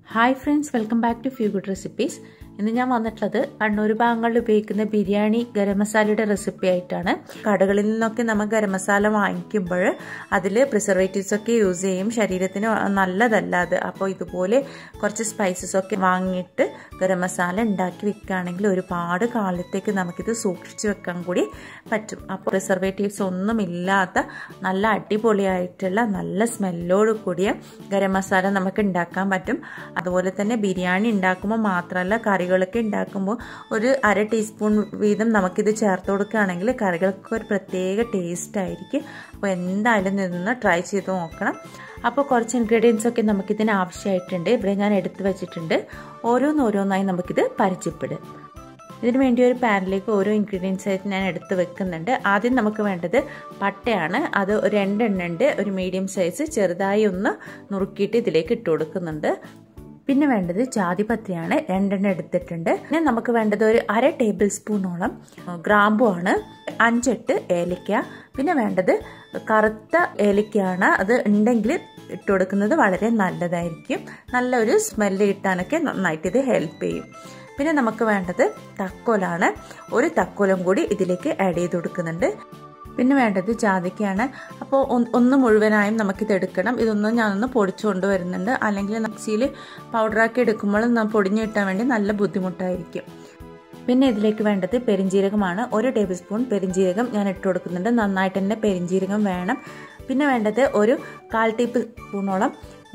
hi friends welcome back to few good recipes ഇന്ന് ഞാൻ വന്നിട്ടുള്ളത് കണ്ണൂർ ഭാഗങ്ങളിൽ ഉപയോഗിക്കുന്ന ബിരിയാണി ഗരം മസാലയുടെ റെസിപ്പി ആയിട്ടാണ് കടകളിൽ നിന്നൊക്കെ നമ്മൾ ഗരം മസാല വാങ്ങിക്കുമ്പോൾ അതിൽ പ്രിസർവേറ്റീവ്സ് ഒക്കെ യൂസ് ചെയ്യും ശരീരത്തിന് നല്ലതല്ല അത് അപ്പോൾ ഇതുപോലെ കുറച്ച് സ്പൈസസ് ഒക്കെ വാങ്ങിയിട്ട് ഗരം മസാല ഉണ്ടാക്കി വെക്കുകയാണെങ്കിൽ ഒരുപാട് കാലത്തേക്ക് നമുക്കിത് സൂക്ഷിച്ചു വെക്കാൻ കൂടി പറ്റും അപ്പോൾ പ്രിസർവേറ്റീവ്സ് ഒന്നും ഇല്ലാത്ത നല്ല അടിപൊളിയായിട്ടുള്ള നല്ല സ്മെല്ലോട് കൂടിയ ഗരം മസാല നമുക്ക് ഉണ്ടാക്കാൻ പറ്റും അതുപോലെ തന്നെ ബിരിയാണി ഉണ്ടാക്കുമ്പോൾ മാത്രമല്ല കറികളൊക്കെ ഉണ്ടാക്കുമ്പോൾ ഒരു അര ടീസ്പൂൺ വീതം നമുക്കിത് ചേർത്ത് കൊടുക്കുകയാണെങ്കിൽ കറികൾക്ക് ഒരു പ്രത്യേക ടേസ്റ്റ് ആയിരിക്കും അപ്പോൾ എന്തായാലും നിന്ന് ട്രൈ ചെയ്ത് നോക്കണം അപ്പോൾ കുറച്ച് ഇൻഗ്രീഡിയൻസ് ഒക്കെ നമുക്കിതിന് ആവശ്യമായിട്ടുണ്ട് ഇവിടെ ഞാൻ എടുത്തു വെച്ചിട്ടുണ്ട് ഓരോന്നോരോന്നായി നമുക്കിത് പരിചയപ്പെടും ഇതിന് വേണ്ടി ഒരു പാനിലേക്ക് ഓരോ ഇൻഗ്രീഡിയൻസ് ആയിട്ട് ഞാൻ എടുത്ത് വെക്കുന്നുണ്ട് ആദ്യം നമുക്ക് വേണ്ടത് പട്ടയാണ് അത് ഒരു രണ്ടെണ്ണ ഉണ്ട് ഒരു മീഡിയം സൈസ് ചെറുതായി ഒന്ന് നുറുക്കിയിട്ട് ഇതിലേക്ക് ഇട്ട് കൊടുക്കുന്നുണ്ട് പിന്നെ വേണ്ടത് ജാതിപത്രിയാണ് രണ്ടെണ്ണം എടുത്തിട്ടുണ്ട് പിന്നെ നമുക്ക് വേണ്ടത് ഒരു അര ടേബിൾ സ്പൂണോളം ഗ്രാമ്പു ആണ് അഞ്ചെട്ട് ഏലക്ക പിന്നെ വേണ്ടത് കറുത്ത ഏലക്കയാണ് അത് ഉണ്ടെങ്കിൽ ഇട്ട് കൊടുക്കുന്നത് വളരെ നല്ലതായിരിക്കും നല്ലൊരു സ്മെല്ല് കിട്ടാനൊക്കെ നന്നായിട്ട് ഇത് ഹെൽപ്പ് ചെയ്യും പിന്നെ നമുക്ക് വേണ്ടത് തക്കോലാണ് ഒരു തക്കോലം കൂടി ഇതിലേക്ക് ആഡ് ചെയ്ത് കൊടുക്കുന്നുണ്ട് പിന്നെ വേണ്ടത് ജാതിക്കയാണ് അപ്പോൾ ഒന്ന് മുഴുവനായും നമുക്കിത് എടുക്കണം ഇതൊന്നും ഞാനൊന്ന് പൊടിച്ചു കൊണ്ടുവരുന്നുണ്ട് അല്ലെങ്കിൽ മിക്സിയിൽ പൗഡറാക്കി എടുക്കുമ്പോൾ പൊടിഞ്ഞു കിട്ടാൻ വേണ്ടി നല്ല ബുദ്ധിമുട്ടായിരിക്കും പിന്നെ ഇതിലേക്ക് വേണ്ടത് പെരിഞ്ജീരകമാണ് ഒരു ടേബിൾ സ്പൂൺ പെരിഞ്ജീരകം ഞാൻ ഇട്ട് കൊടുക്കുന്നുണ്ട് നന്നായിട്ട് തന്നെ പെരിഞ്ജീരകം വേണം പിന്നെ വേണ്ടത് ഒരു കാൽ ടീപ്പ് സ്പൂണോളം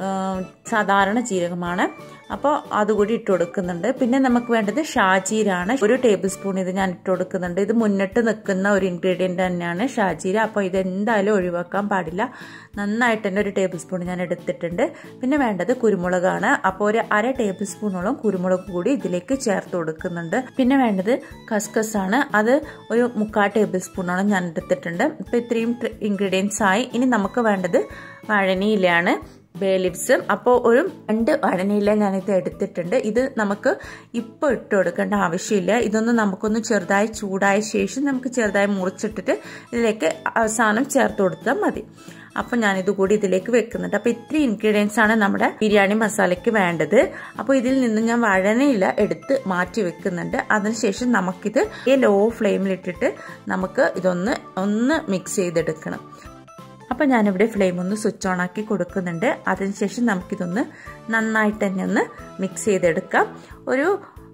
സാധാരണ ജീരകമാണ് അപ്പോൾ അതുകൂടി ഇട്ട് കൊടുക്കുന്നുണ്ട് പിന്നെ നമുക്ക് വേണ്ടത് ഷാജീരാണ് ഒരു ടേബിൾ സ്പൂൺ ഇത് ഞാൻ ഇട്ട് കൊടുക്കുന്നുണ്ട് ഇത് മുന്നിട്ട് നിൽക്കുന്ന ഒരു ഇൻഗ്രീഡിയൻ്റ് തന്നെയാണ് ഷാജീര അപ്പോൾ ഇത് എന്തായാലും ഒഴിവാക്കാൻ പാടില്ല നന്നായിട്ട് തന്നെ ഒരു ടേബിൾ സ്പൂൺ ഞാൻ എടുത്തിട്ടുണ്ട് പിന്നെ വേണ്ടത് കുരുമുളകാണ് അപ്പോൾ ഒരു അര ടേബിൾ സ്പൂണോളം കുരുമുളക് കൂടി ഇതിലേക്ക് ചേർത്ത് കൊടുക്കുന്നുണ്ട് പിന്നെ വേണ്ടത് കസ്കസ് ആണ് അത് ഒരു മുക്കാൽ ടേബിൾ സ്പൂണോളം ഞാൻ എടുത്തിട്ടുണ്ട് ഇപ്പോൾ ഇത്രയും ഇൻഗ്രീഡിയൻസ് ആയി ഇനി നമുക്ക് വേണ്ടത് വഴനിയിലാണ് ബേ ലിപ്സ് അപ്പോൾ ഒരു രണ്ട് വഴനയില ഞാനിത് എടുത്തിട്ടുണ്ട് ഇത് നമുക്ക് ഇപ്പോൾ ഇട്ട് കൊടുക്കേണ്ട ആവശ്യമില്ല ഇതൊന്ന് നമുക്കൊന്ന് ചെറുതായി ചൂടായ ശേഷം നമുക്ക് ചെറുതായി മുറിച്ചിട്ടിട്ട് ഇതിലേക്ക് അവസാനം ചേർത്ത് കൊടുത്താൽ മതി അപ്പോൾ ഞാനിത് കൂടി ഇതിലേക്ക് വെക്കുന്നുണ്ട് അപ്പോൾ ഇത്രയും ഇൻഗ്രീഡിയൻസ് ആണ് നമ്മുടെ ബിരിയാണി മസാലയ്ക്ക് വേണ്ടത് അപ്പോൾ ഇതിൽ നിന്ന് ഞാൻ വഴനയില എടുത്ത് മാറ്റി വെക്കുന്നുണ്ട് അതിനുശേഷം നമുക്കിത് ലോ ഫ്ലെയിമിലിട്ടിട്ട് നമുക്ക് ഇതൊന്ന് ഒന്ന് മിക്സ് ചെയ്തെടുക്കണം അപ്പോൾ ഞാനിവിടെ ഫ്ലെയിം ഒന്ന് സ്വിച്ച് ഓൺ ആക്കി കൊടുക്കുന്നുണ്ട് അതിനുശേഷം നമുക്കിതൊന്ന് നന്നായിട്ട് തന്നെ ഒന്ന് മിക്സ് ചെയ്തെടുക്കാം ഒരു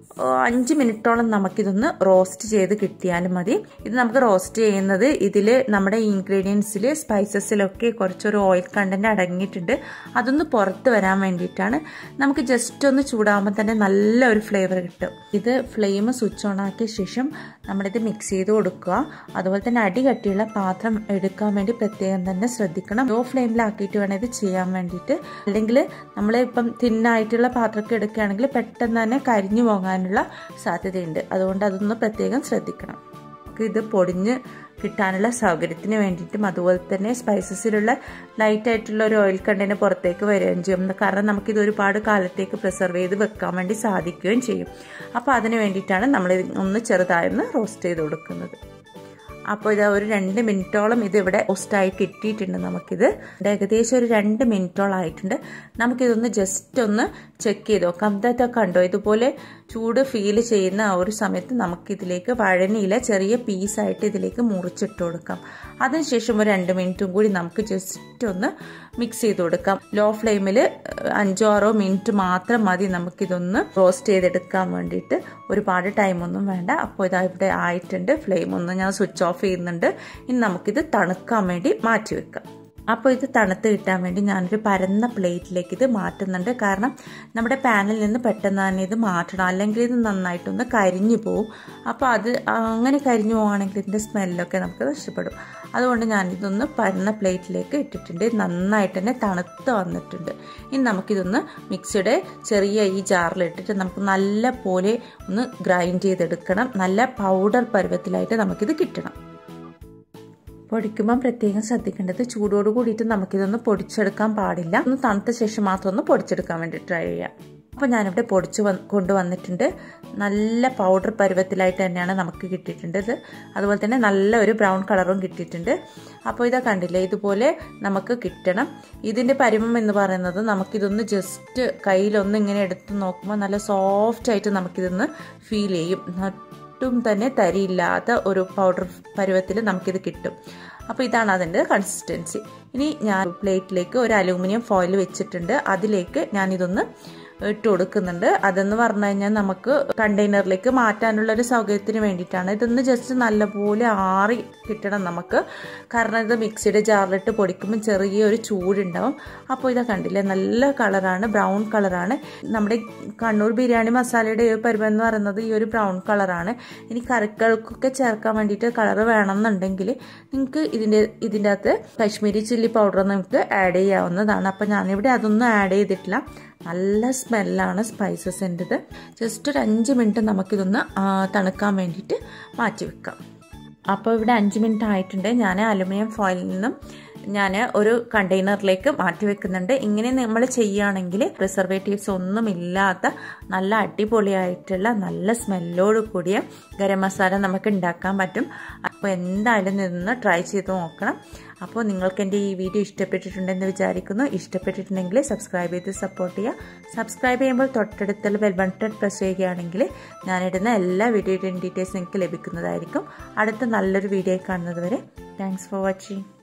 അഞ്ച് മിനിറ്റോളം നമുക്കിതൊന്ന് റോസ്റ്റ് ചെയ്ത് കിട്ടിയാലും മതി ഇത് നമുക്ക് റോസ്റ്റ് ചെയ്യുന്നത് ഇതിൽ നമ്മുടെ ഇൻഗ്രീഡിയൻസിൽ സ്പൈസസിലൊക്കെ കുറച്ചൊരു ഓയിൽ കണ്ടന്റ് അടങ്ങിയിട്ടുണ്ട് അതൊന്ന് പുറത്ത് വരാൻ വേണ്ടിയിട്ടാണ് നമുക്ക് ജസ്റ്റ് ഒന്ന് ചൂടാകുമ്പോൾ തന്നെ നല്ലൊരു ഫ്ലേവർ കിട്ടും ഇത് ഫ്ലെയിം സ്വിച്ച് ഓൺ ആക്കിയ ശേഷം നമ്മളിത് മിക്സ് ചെയ്ത് കൊടുക്കുക അതുപോലെ തന്നെ അടി കട്ടിയുള്ള പാത്രം എടുക്കാൻ വേണ്ടി പ്രത്യേകം തന്നെ ശ്രദ്ധിക്കണം ലോ ഫ്ലെയിമിലാക്കിയിട്ട് വേണം ഇത് ചെയ്യാൻ വേണ്ടിയിട്ട് അല്ലെങ്കിൽ നമ്മൾ ഇപ്പം തിന്നായിട്ടുള്ള പാത്രമൊക്കെ എടുക്കുകയാണെങ്കിൽ പെട്ടെന്ന് തന്നെ കരിഞ്ഞു പോകാൻ വരാനുള്ള സാധ്യതയുണ്ട് അതുകൊണ്ട് അതൊന്ന് പ്രത്യേകം ശ്രദ്ധിക്കണം ഇത് പൊടിഞ്ഞ് കിട്ടാനുള്ള സൗകര്യത്തിന് വേണ്ടിയിട്ടും അതുപോലെ തന്നെ സ്പൈസസിലുള്ള ലൈറ്റ് ആയിട്ടുള്ള ഒരു ഓയിൽ കണ്ടന്റ് പുറത്തേക്ക് വരികയും ചെയ്യും കാരണം നമുക്കിത് ഒരുപാട് കാലത്തേക്ക് പ്രിസർവ് ചെയ്ത് വെക്കാൻ വേണ്ടി സാധിക്കുകയും ചെയ്യും അപ്പോൾ അതിന് വേണ്ടിയിട്ടാണ് നമ്മൾ ഒന്ന് ചെറുതായൊന്ന് റോസ്റ്റ് ചെയ്ത് കൊടുക്കുന്നത് അപ്പോൾ ഇത് ഒരു രണ്ട് മിനിറ്റോളം ഇത് ഇവിടെ റോസ്റ്റായി കിട്ടിയിട്ടുണ്ട് നമുക്കിത് ഏകദേശം ഒരു രണ്ട് മിനിറ്റോളം ആയിട്ടുണ്ട് നമുക്കിതൊന്ന് ജസ്റ്റ് ഒന്ന് ചെക്ക് ചെയ്ത് നോക്കാം ഇതൊക്കെ കണ്ടോ ഇതുപോലെ ചൂട് ഫീൽ ചെയ്യുന്ന ആ ഒരു സമയത്ത് നമുക്കിതിലേക്ക് വഴനിയില ചെറിയ പീസായിട്ട് ഇതിലേക്ക് മുറിച്ചിട്ട് കൊടുക്കാം അതിനുശേഷം ഒരു രണ്ട് മിനിറ്റും കൂടി നമുക്ക് ജസ്റ്റ് ഒന്ന് മിക്സ് ചെയ്ത് കൊടുക്കാം ലോ ഫ്ലെയിമിൽ അഞ്ചോ ആറോ മിനിറ്റ് മാത്രം മതി നമുക്കിതൊന്ന് റോസ്റ്റ് ചെയ്തെടുക്കാൻ വേണ്ടിയിട്ട് ഒരുപാട് ടൈമൊന്നും വേണ്ട അപ്പോൾ ഇതാ ഇവിടെ ആയിട്ടുണ്ട് ഫ്ലെയിം ഒന്ന് ഞാൻ സ്വിച്ച് ഓഫ് ചെയ്യുന്നുണ്ട് ഇനി നമുക്കിത് തണുക്കാൻ വേണ്ടി മാറ്റി വെക്കാം അപ്പോൾ ഇത് തണുത്ത് കിട്ടാൻ വേണ്ടി ഞാനൊരു പരന്ന പ്ലേറ്റിലേക്ക് ഇത് മാറ്റുന്നുണ്ട് കാരണം നമ്മുടെ പാനിൽ നിന്ന് പെട്ടെന്ന് തന്നെ ഇത് മാറ്റണം അല്ലെങ്കിൽ ഇത് നന്നായിട്ടൊന്ന് കരിഞ്ഞു പോവും അപ്പോൾ അത് അങ്ങനെ കരിഞ്ഞു പോവുകയാണെങ്കിൽ ഇതിൻ്റെ സ്മെല്ലൊക്കെ നമുക്ക് നഷ്ടപ്പെടും അതുകൊണ്ട് ഞാനിതൊന്ന് പരന്ന പ്ലേറ്റിലേക്ക് ഇട്ടിട്ടുണ്ട് നന്നായിട്ട് തന്നെ തണുത്ത് വന്നിട്ടുണ്ട് ഇനി നമുക്കിതൊന്ന് മിക്സിയുടെ ചെറിയ ഈ ജാറിലിട്ടിട്ട് നമുക്ക് നല്ല പോലെ ഒന്ന് ഗ്രൈൻഡ് ചെയ്തെടുക്കണം നല്ല പൗഡർ പരുവത്തിലായിട്ട് നമുക്കിത് കിട്ടണം പൊടിക്കുമ്പം പ്രത്യേകം ശ്രദ്ധിക്കേണ്ടത് ചൂടോട് കൂടിയിട്ട് നമുക്കിതൊന്ന് പൊടിച്ചെടുക്കാൻ പാടില്ല ഒന്ന് തണുത്ത ശേഷം മാത്രം ഒന്ന് പൊടിച്ചെടുക്കാൻ വേണ്ടി ട്രൈ ചെയ്യാം അപ്പോൾ ഞാനിവിടെ പൊടിച്ച് വന്ന് കൊണ്ടുവന്നിട്ടുണ്ട് നല്ല പൗഡർ പരുവത്തിലായിട്ട് തന്നെയാണ് നമുക്ക് കിട്ടിയിട്ടുണ്ട് ഇത് അതുപോലെ തന്നെ നല്ല ഒരു ബ്രൗൺ കളറും കിട്ടിയിട്ടുണ്ട് അപ്പോൾ ഇതാ കണ്ടില്ലേ ഇതുപോലെ നമുക്ക് കിട്ടണം ഇതിൻ്റെ പരിമം എന്ന് പറയുന്നത് നമുക്കിതൊന്ന് ജസ്റ്റ് കയ്യിലൊന്ന് ഇങ്ങനെ എടുത്ത് നോക്കുമ്പോൾ നല്ല സോഫ്റ്റ് ആയിട്ട് നമുക്കിതൊന്ന് ഫീൽ ചെയ്യും ഒട്ടും തന്നെ തരിയില്ലാത്ത ഒരു പൗഡർ പരുവത്തിൽ നമുക്കിത് കിട്ടും അപ്പോൾ ഇതാണ് അതിൻ്റെ കൺസിസ്റ്റൻസി ഇനി ഞാൻ പ്ലേറ്റിലേക്ക് ഒരു അലൂമിനിയം ഫോയിൽ വെച്ചിട്ടുണ്ട് അതിലേക്ക് ഞാനിതൊന്ന് ഇട്ട് കൊടുക്കുന്നുണ്ട് അതെന്ന് പറഞ്ഞു കഴിഞ്ഞാൽ നമുക്ക് കണ്ടെയ്നറിലേക്ക് മാറ്റാനുള്ള ഒരു സൗകര്യത്തിന് വേണ്ടിയിട്ടാണ് ഇതൊന്ന് ജസ്റ്റ് നല്ലപോലെ ആറി കിട്ടണം നമുക്ക് കാരണം ഇത് മിക്സിയുടെ ജാറിലിട്ട് പൊടിക്കുമ്പോൾ ചെറിയൊരു ചൂടുണ്ടാവും അപ്പോൾ ഇതാ കണ്ടില്ലേ നല്ല കളറാണ് ബ്രൗൺ കളറാണ് നമ്മുടെ കണ്ണൂർ ബിരിയാണി മസാലയുടെ ഈ പരുവം എന്ന് പറയുന്നത് ഈ ഒരു ബ്രൗൺ കളറാണ് ഇനി കറികൾക്കൊക്കെ ചേർക്കാൻ വേണ്ടിയിട്ട് കളർ വേണമെന്നുണ്ടെങ്കിൽ നിങ്ങൾക്ക് ഇതിൻ്റെ ഇതിൻ്റെ അകത്ത് കാശ്മീരി ചില്ലി പൗഡർ നിങ്ങൾക്ക് ആഡ് ചെയ്യാവുന്നതാണ് അപ്പോൾ ഞാനിവിടെ അതൊന്നും ആഡ് ചെയ്തിട്ടില്ല നല്ല സ്മെല്ലാണ് സ്പൈസസിൻ്റെത് ജസ്റ്റ് ഒരു അഞ്ച് മിനിറ്റ് നമുക്കിതൊന്ന് തണുക്കാൻ വേണ്ടിയിട്ട് മാറ്റി വെക്കാം അപ്പോൾ ഇവിടെ അഞ്ച് മിനിറ്റ് ആയിട്ടുണ്ട് ഞാൻ അലുമിനിയം ഫോയിലിൽ നിന്നും ഞാൻ ഒരു കണ്ടെയ്നറിലേക്ക് മാറ്റി വെക്കുന്നുണ്ട് ഇങ്ങനെ നമ്മൾ ചെയ്യുകയാണെങ്കിൽ പ്രിസർവേറ്റീവ്സ് ഒന്നും ഇല്ലാത്ത നല്ല അടിപൊളിയായിട്ടുള്ള നല്ല സ്മെല്ലോട് കൂടിയ ഗരം മസാല നമുക്ക് ഉണ്ടാക്കാൻ പറ്റും അപ്പോൾ എന്തായാലും നിന്ന് ട്രൈ ചെയ്ത് നോക്കണം അപ്പോൾ നിങ്ങൾക്ക് എൻ്റെ ഈ വീഡിയോ ഇഷ്ടപ്പെട്ടിട്ടുണ്ടെന്ന് വിചാരിക്കുന്നു ഇഷ്ടപ്പെട്ടിട്ടുണ്ടെങ്കിൽ സബ്സ്ക്രൈബ് ചെയ്ത് സപ്പോർട്ട് ചെയ്യുക സബ്സ്ക്രൈബ് ചെയ്യുമ്പോൾ തൊട്ടടുത്തുള്ള ബെൽ ബട്ടൺ പ്രസ് ചെയ്യുകയാണെങ്കിൽ ഞാനിടുന്ന എല്ലാ വീഡിയോയുടെയും ഡീറ്റെയിൽസ് നിങ്ങൾക്ക് ലഭിക്കുന്നതായിരിക്കും അടുത്ത നല്ലൊരു വീഡിയോ കാണുന്നത് വരെ താങ്ക്സ് ഫോർ വാച്ചിങ്